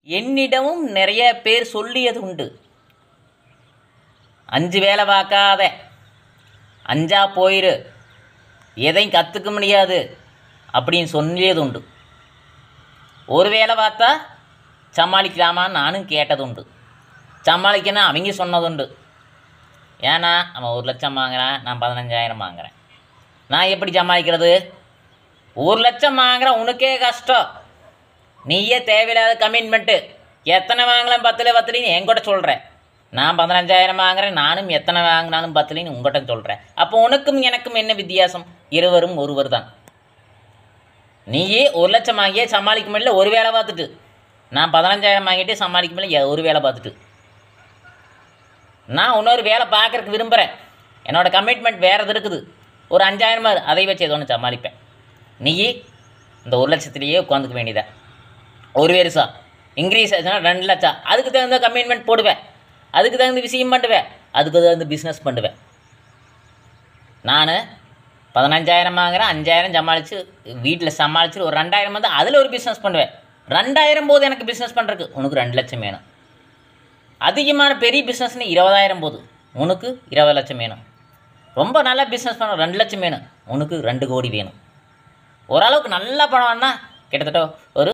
என்னிடமும் நிறைய பேர் சொல்லியது உண்டு அஞ்சு வேலை பார்க்காத அஞ்சா போயிரு எதையும் கற்றுக்க முடியாது அப்படின்னு சொல்லியது உண்டு ஒரு வேலை பார்த்தா சமாளிக்கலாமான்னு நானும் கேட்டது உண்டு சமாளிக்கணும் அவங்க சொன்னதுண்டு ஏன்னா அவன் ஒரு லட்சம் வாங்குறான் நான் பதினஞ்சாயிரம் வாங்குறேன் நான் எப்படி சமாளிக்கிறது ஒரு லட்சம் வாங்குற உனக்கே கஷ்டம் நீயே தேவையில்லாத கமிட்மெண்ட்டு எத்தனை வாங்கலாம் பத்தில் பத்துலின்னு என்கிட்ட சொல்கிற நான் பதினஞ்சாயிரம் வாங்குறேன் நானும் எத்தனை வாங்கினாலும் பத்துலின்னு உங்கள்கிட்ட சொல்கிறேன் அப்போ உனக்கும் எனக்கும் என்ன வித்தியாசம் இருவரும் ஒருவர் தான் நீயே ஒரு லட்சம் வாங்கியே சமாளிக்க முடியல ஒரு வேலை பார்த்துட்டு நான் பதினஞ்சாயிரம் வாங்கிட்டு சமாளிக்க முடியல ஒரு வேலை பார்த்துட்டு நான் இன்னொரு வேலை பார்க்கறதுக்கு விரும்புகிறேன் என்னோடய கமிட்மெண்ட் வேறு எது இருக்குது ஒரு அஞ்சாயிரமா அதை வச்சு ஏதோ ஒன்று சமாளிப்பேன் நீ இந்த ஒரு லட்சத்துலேயே உட்காந்துக்க வேண்டியதா ஒரு வருஷம் இன்க்ரீஸ் ஆச்சுன்னா ரெண்டு லட்சம் அதுக்கு தகுந்த கமிட்மெண்ட் போடுவேன் அதுக்கு தகுந்த விஷயம் பண்ணுவேன் அதுக்கு தகுந்த பிஸ்னஸ் பண்ணுவேன் நான் பதினஞ்சாயிரம் வாங்குறேன் அஞ்சாயிரம் சமாளித்து வீட்டில் சமாளித்து ஒரு ரெண்டாயிரம் வந்து அதில் ஒரு பிஸ்னஸ் பண்ணுவேன் ரெண்டாயிரம் போது எனக்கு பிஸ்னஸ் பண்ணுறதுக்கு உனக்கு ரெண்டு லட்சம் வேணும் அதிகமான பெரிய பிஸ்னஸ்னு இருபதாயிரம் போகுது உனக்கு இருபது லட்சம் வேணும் ரொம்ப நல்லா பிஸ்னஸ் பண்ண ரெண்டு லட்சம் வேணும் உனக்கு ரெண்டு கோடி வேணும் ஓரளவுக்கு நல்லா பணம்னா கிட்டத்தட்ட ஒரு